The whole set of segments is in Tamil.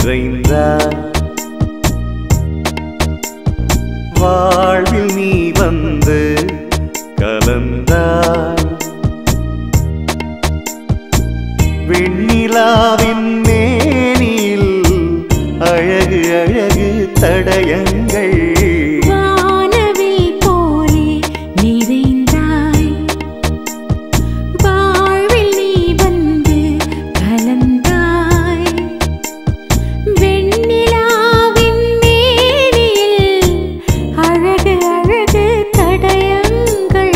நிறைந்தாய் வாழ்வில் நீ வந்து கலந்தாய் வெண்ணிலாவின் மேனியில் அழகு அழகு தடயங்கள் வானவில் போலே நிறைந்தாய் வாழ்வில் நீ வந்து கலந்தாய் வெண்ணிலாவின் மேனியில் அழகு அழகு தடயங்கள்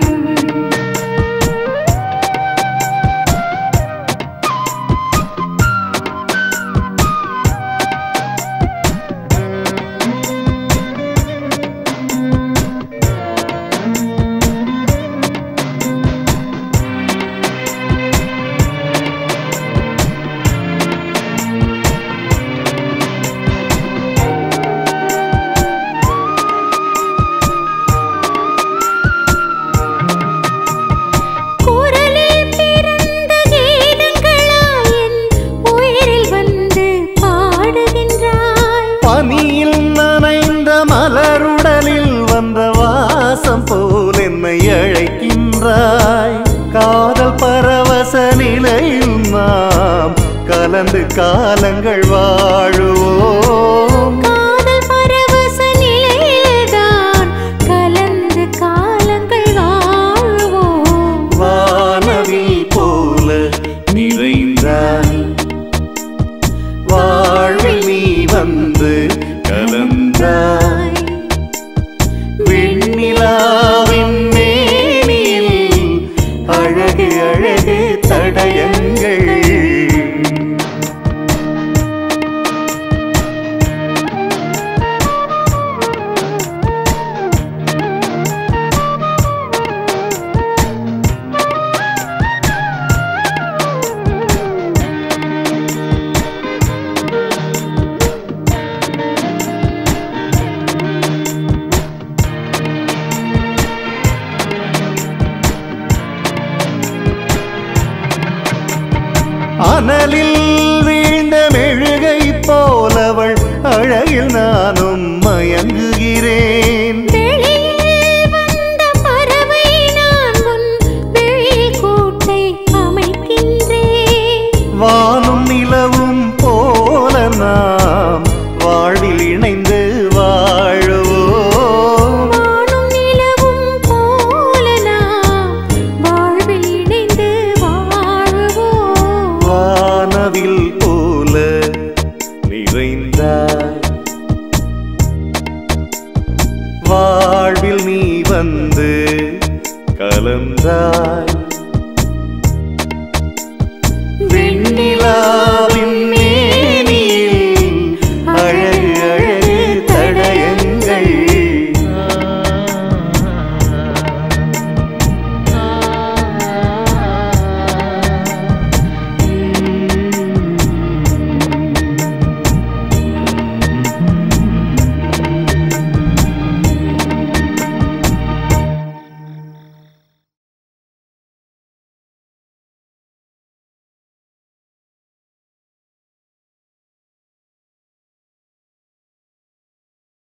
குரலில் பிறந்த கீதங்களாய் என் உயிரில் வந்து பாடுகின்றாய் பனியில் நனைந்த மலருடலில் வந்த வாசம் போல் என்னை அழைக்கின்றாய் காதல் பரவச நிலையில் நாம் கலந்து காலங்கள் வாழுவோம் காதல் பரவச நிலையில்தான் கலந்து காலங்கள் வாழ்வோம் வானவில் போல நிறைந்தாய் வாழ்வில் நீ வந்து கலந்தாய்